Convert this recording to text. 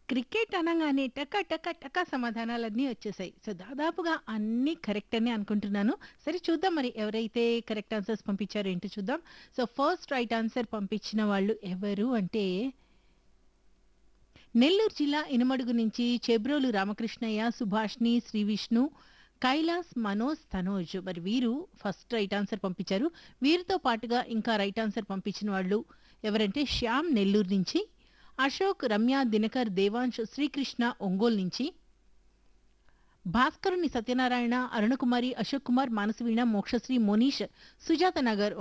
cricket అనగానే టక టక టక సమాధానాలన్నీ వచ్చేసాయి సో దాదాపుగా అన్ని కరెక్ట్ అని అనుకుంటున్నాను సరే చూద్దాం మరి ఎవరైతే కరెక్ట్ ఆన్సర్స్ పంపించారో ఏంటో చూద్దాం సో ఫస్ట్ రైట్ ఆన్సర్ పంపించిన వాళ్ళు ఎవరు అంటే నెల్లూరు జిల్లా ఇనుమడుగు నుంచి చెబ్రోలు రామకృష్ణయ్య సుభాష్ని శ్రీ విష్ణు కైలాస్ మనోజ్ తనోజ్ మరి వీరు ఫస్ట్ రైట్ ఆన్సర్ పంపించారు వీరితో పాటుగా ఇంకా రైట్ ఆన్సర్ పంపించిన వాళ్ళు ఎవరంటే శ్యామ్ నెల్లూరు నుంచి అశోక్ రమ్య దినకర్ దేవాంశ్ శ్రీకృష్ణ ఒంగోలు నుంచి భాస్కరుని సత్యనారాయణ అరుణకుమారి అశోక్ కుమార్ మానసవీణ మోక్షశ్రీ మోనీష్ సుజాత నగర్